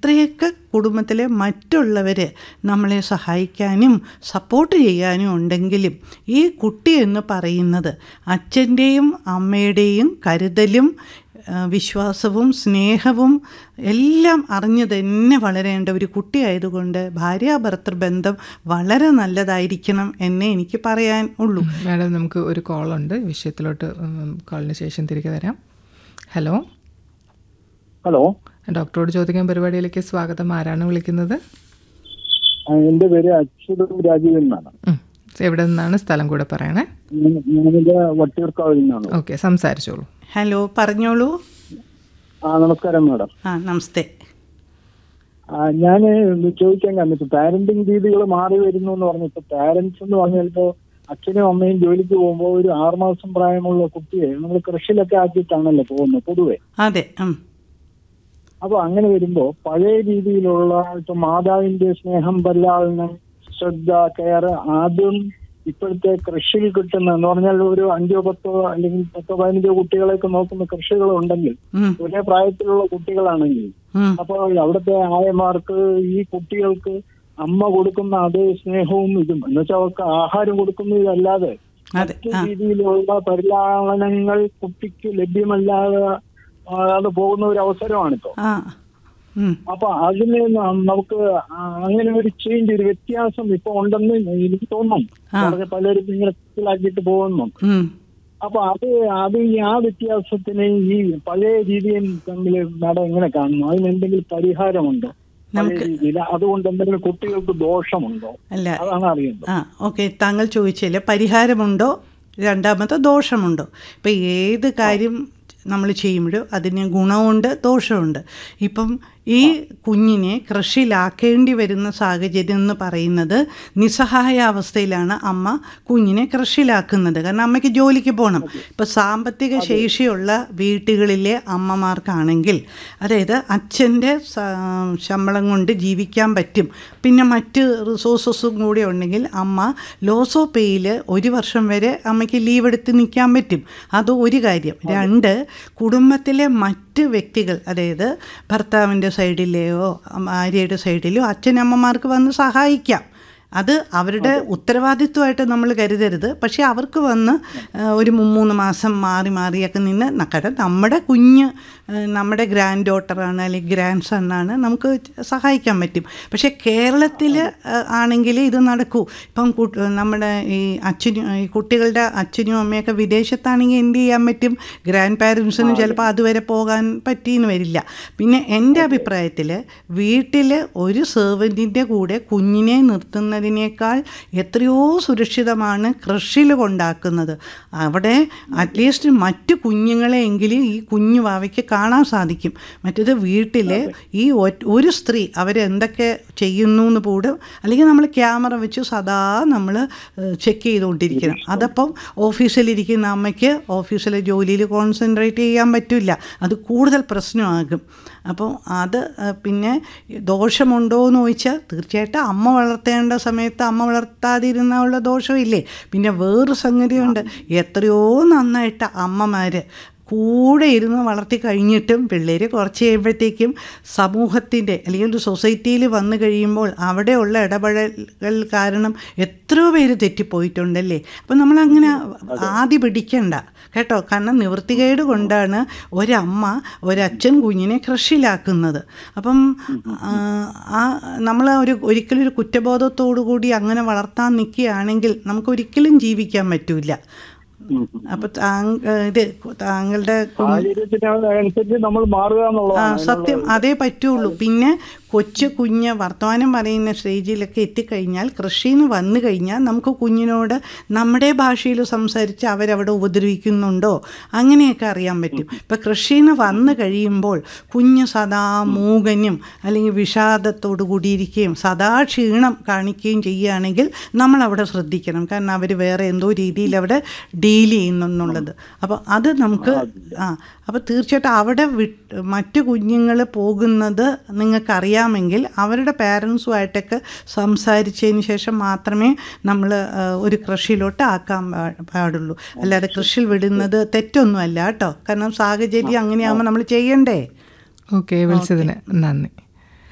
എത്രയൊക്കെ കുടുംബത്തിലെ മറ്റുള്ളവർ നമ്മളെ സഹായിക്കാനും സപ്പോർട്ട് ചെയ്യാനും ഉണ്ടെങ്കിലും ഈ കുട്ടി എന്ന് പറയുന്നത് അച്ഛൻ്റെയും അമ്മയുടെയും കരുതലും ആ, വിശ്വാസവും സ്നേഹവും എല്ലാം അറിഞ്ഞു തന്നെ വളരേണ്ട ഒരു കുട്ടിയായതുകൊണ്ട് ഭാര്യാഭർത്തൃ ബന്ധം വളരെ നല്ലതായിരിക്കണം എന്നേ എനിക്ക് പറയാൻ ഉള്ളൂ മാഡം നമുക്ക് ഒരു കോളുണ്ട് വിഷയത്തിലോട്ട് ഉം, കോളിന് ശേഷം തിരികെ വരാം ഹലോ ഹലോ ഡോക്ടറോട് ചോദിക്കാൻ പരിപാടിയിലേക്ക് സ്വാഗതം ആരാണ് വിളിക്കുന്നത് ആ, എന്റെ പേര് അച്യുതം രാജീവ് എന്നാണ് ഉം. എവിടെ നിന്നാണ് സ്ഥലം കൂടെ പറയണേ ഞാൻ- ഞാനിത് വട്ടിയൂർക്കാവിൽ നിന്നാണ് ഓക്കെ സംസാരിച്ചോളൂ ഹലോ പറഞ്ഞോളൂ ആ നമസ്കാരം മാഡം ആ നമസ്തേ ഞാൻ ചോദിക്കാൻ കാരണം ഇപ്പൊ പാരന്റിങ് രീതികൾ മാറി വരുന്നു എന്ന് പറഞ്ഞു ഇപ്പൊ പാരന്റ്സ് എന്ന് പറഞ്ഞാൽ ഇപ്പോ അച്ഛനും അമ്മയും ജോലിക്ക് പോകുമ്പോൾ ഒരു ആറുമാസം പ്രായമുള്ള കുട്ടിയെ നമ്മൾ കൃഷിയിലൊക്കെ ആക്കിയിട്ടാണല്ലോ പോകുന്നത് പൊതുവെ അതെ ഉം. അപ്പൊ അങ്ങനെ വരുമ്പോ പഴയ രീതിയിലുള്ള ഇപ്പൊ മാതാവിന്റെ സ്നേഹം പരിലാളനം ശ്രദ്ധ കെയർ ആദ്യം ഇപ്പോഴത്തെ കൃഷിയിൽ കിട്ടുന്ന എന്ന് പറഞ്ഞാൽ ഒരു അഞ്ചോ പത്തോ അല്ലെങ്കിൽ പത്തോ പതിനഞ്ചോ കുട്ടികളെയൊക്കെ നോക്കുന്ന കൃഷികൾ ഉണ്ടെങ്കിൽ ഉം. ഒരേ പ്രായത്തിലുള്ള കുട്ടികളാണെങ്കിൽ ഉം. അപ്പോൾ അവിടുത്തെ ആയമാർക്ക് ഈ കുട്ടികൾക്ക് അമ്മ കൊടുക്കുന്ന അതേ സ്നേഹവും ഇതും എന്നുവെച്ചാൽ അവർക്ക് ആഹാരം കൊടുക്കുന്നതല്ലാതെ അതെ മറ്റു ആ രീതിയിലുള്ള പരിലാളനങ്ങൾ കുട്ടിക്ക് ലഭ്യമല്ലാതെ ആ, അത് പോകുന്ന ഒരു അവസരമാണിപ്പോ ആ ഉം. അപ്പൊ അതിന് ന- നമുക്ക് ആ അങ്ങനെ ഒരു ചേഞ്ച് ഒരു വ്യത്യാസം ഇപ്പൊ ഉണ്ടെന്ന് എനിക്ക് തോന്നുന്നു ആ. വളരെ പലരും ഇങ്ങനെ മനസ്സിലാക്കിയിട്ട് പോകുന്നു ഉം. അപ്പൊ അത് അത് ഈ ആ വ്യത്യാസത്തിന് ഈ പഴയ രീതിയും തമ്മിൽ മാഡം എങ്ങനെ കാണുന്നു അതിന് എന്തെങ്കിലും പരിഹാരമുണ്ടോ പഴയ രീതിയിൽ അതുകൊണ്ട് എന്തെങ്കിലും കുട്ടികൾക്ക് ദോഷമുണ്ടോ അല്ല അതാണ് അറിയേണ്ടത് ആ ഓക്കെ താങ്കൾ ചോദിച്ചില്ല പരിഹാരമുണ്ടോ രണ്ടാമത്തെ ദോഷമുണ്ടോ ഇപ്പം ഏത് കാര്യം നമ്മൾ ചെയ്യുമ്പോഴും അതിന് ഗുണമുണ്ട് ദോഷമുണ്ട് ഇപ്പം ഈ കുഞ്ഞിനെ കൃഷിയിലാക്കേണ്ടി വരുന്ന സാഹചര്യം എന്ന് പറയുന്നത് നിസ്സഹായ അവസ്ഥയിലാണ് അമ്മ കുഞ്ഞിനെ കൃഷിയിലാക്കുന്നത് കാരണം അമ്മയ്ക്ക് ജോലിക്ക് പോകണം ഇപ്പം സാമ്പത്തിക ശേഷിയുള്ള വീട്ടുകളിലെ അമ്മമാർക്കാണെങ്കിൽ അതായത് അച്ഛൻ്റെ ശമ്പളം കൊണ്ട് ജീവിക്കാൻ പറ്റും പിന്നെ മറ്റ് റിസോഴ്സസും കൂടി ഉണ്ടെങ്കിൽ അമ്മ ലോസ് ഓഫ് പേയിൽ ഒരു വർഷം വരെ അമ്മയ്ക്ക് ലീവ് എടുത്ത് നിൽക്കാൻ പറ്റും അത് ഒരു കാര്യം രണ്ട് കുടുംബത്തിലെ മറ്റ് വ്യക്തികൾ അതായത് ഭർത്താവിൻ്റെ സൈഡിലെയോ ഭാര്യയുടെ സൈഡിലോ അച്ഛനമ്മമാർക്ക് വന്ന് സഹായിക്കാം അത് അവരുടെ ഉത്തരവാദിത്വമായിട്ട് നമ്മൾ കരുതരുത് പക്ഷേ അവർക്ക് വന്ന് ആ, ഒരു മൂന്ന് മാസം മാറി മാറിയൊക്കെ നിന്ന് ന- കാരണം നമ്മുടെ കുഞ്ഞ് ആ, നമ്മുടെ ഗ്രാൻഡ് ഡോട്ടറാണ് അല്ലെങ്കിൽ ഗ്രാൻഡ് സണ്ണാണ് നമുക്ക് സഹായിക്കാൻ പറ്റും പക്ഷേ കേരളത്തിൽ ആണെങ്കിൽ ഇത് നടക്കൂ ഇപ്പം കു- നമ്മുടെ ഈ അച്ഛനും ഈ കുട്ടികളുടെ അച്ഛനും അമ്മയൊക്കെ വിദേശത്താണെങ്കിൽ എന്ത് ചെയ്യാൻ പറ്റും ഗ്രാൻഡ് പാരൻസിനും ചിലപ്പോൾ അതുവരെ പോകാൻ പറ്റിയെന്ന് വരില്ല പിന്നെ എൻ്റെ അഭിപ്രായത്തിൽ വീട്ടിൽ ഒരു സെർവൻറ്റിൻ്റെ കൂടെ കുഞ്ഞിനെ നിർത്തുന്നതിനേക്കാൾ എത്രയോ സുരക്ഷിതമാണ് കൃഷിയിൽ കൊണ്ടാക്കുന്നത് അവിടെ അറ്റ്ലീസ്റ്റ് മറ്റു കുഞ്ഞുങ്ങളെയെങ്കിലും ഈ കുഞ്ഞു വാവയ്ക്ക് കാണാൻ സാധിക്കും മറ്റേത് വീട്ടിൽ ഈ ഒ- ഒരു സ്ത്രീ അവരെന്തൊക്കെ ചെയ്യുന്നു എന്ന് പോലും അല്ലെങ്കിൽ നമ്മൾ ക്യാമറ വെച്ച് സദാ നമ്മൾ ചെക്ക് ചെയ്തുകൊണ്ടിരിക്കണം അതപ്പം ഓഫീസിലിരിക്കുന്ന അമ്മയ്ക്ക് ഓഫീസിലെ ജോലിയിൽ കോൺസെൻട്രേറ്റ് ചെയ്യാൻ പറ്റില്ല അത് കൂടുതൽ പ്രശ്നമാകും അപ്പോൾ അത് ആ, പിന്നെ ദോഷമുണ്ടോ എന്ന് ചോദിച്ചാൽ തീർച്ചയായിട്ടും അമ്മ വളർത്തേണ്ട സമയത്ത് അമ്മ വളർത്താതിരുന്ന ഉള്ള ദോഷമില്ലേ പിന്നെ വേറൊരു സംഗതിയുണ്ട് എത്രയോ നന്നായിട്ട് അമ്മമാർ കൂടെ ഇരുന്ന് വളർത്തി കഴിഞ്ഞിട്ടും പിള്ളേർ കുറച്ച് കഴിയുമ്പോഴത്തേക്കും സമൂഹത്തിൻ്റെ അല്ലെങ്കിൽ ഒരു സൊസൈറ്റിയിൽ വന്നു കഴിയുമ്പോൾ അവിടെയുള്ള ഇടപെടലുകൾ കാരണം എത്രയോ പേര് തെറ്റിപ്പോയിട്ടുണ്ടല്ലേ അപ്പം നമ്മളങ്ങനെ ആദ്യ പിടിക്കണ്ട കേട്ടോ കാരണം നിവൃത്തികേട് കൊണ്ടാണ് ഒരമ്മ ഒരച്ഛൻ കുഞ്ഞിനെ കൃഷിയിലാക്കുന്നത് അപ്പം ആ, ആ നമ്മൾ ഒരു ഒരിക്കലും ഒരു കുറ്റബോധത്തോടു കൂടി അങ്ങനെ വളർത്താൻ നിൽക്കുകയാണെങ്കിൽ നമുക്ക് ജീവിക്കാൻ പറ്റില്ല അപ്പോൾ താങ്ക ഇത് താങ്കളുടെ കുഞ്ഞ് സാഹചര്യത്തിന് അനുസരിച്ച് നമ്മൾ മാറുക ആ എന്നുള്ളതാണ് സത്യം അതേ പറ്റുള്ളൂ പിന്നെ കൊച്ചു കുഞ്ഞ് വർത്തമാനം പറയുന്ന സ്റ്റേജിലൊക്കെ എത്തിക്കഴിഞ്ഞാൽ കൃഷിന്ന് വന്നു കഴിഞ്ഞാൽ നമുക്ക് കുഞ്ഞിനോട് നമ്മുടെ ഭാഷയിൽ സംസാരിച്ച് അവരവിടെ ഉപദ്രവിക്കുന്നുണ്ടോ അങ്ങനെയൊക്കെ അറിയാൻ പറ്റും ഇപ്പം കൃഷിന്ന് വന്നു കഴിയുമ്പോൾ കുഞ്ഞ് സദാ മൂകനും അല്ലെങ്കിൽ വിഷാദത്തോടു കൂടിയിരിക്കുകയും സദാ ക്ഷീണം കാണിക്കുകയും ചെയ്യുകയാണെങ്കിൽ നമ്മളവിടെ ശ്രദ്ധിക്കണം കാരണം അവർ വേറെ എന്തോ രീതിയിൽ അവിടെ ഡീൽ ചെയ്യുന്നെന്നുള്ളത് അപ്പോൾ അത് നമുക്ക് ആ അപ്പോൾ തീർച്ചയായിട്ടും അവിടെ വിട്ട് മറ്റു കുഞ്ഞുങ്ങൾ പോകുന്നത് നിങ്ങൾക്കറിയാമെങ്കിൽ അവരുടെ പാരൻസുമായിട്ടൊക്കെ സംസാരിച്ചതിന് ശേഷം മാത്രമേ നമ്മൾ ഒരു കൃഷിയിലോട്ട് ആക്കാൻ പാ- പാടുള്ളൂ അല്ലാതെ കൃഷിയിൽ വിടുന്നത് തെറ്റൊന്നുമല്ല കേട്ടോ കാരണം സാഹചര്യം അങ്ങനെയാകുമ്പോൾ നമ്മൾ ചെയ്യണ്ടേ ഓക്കെ വിളിച്ചതിന് നന്ദി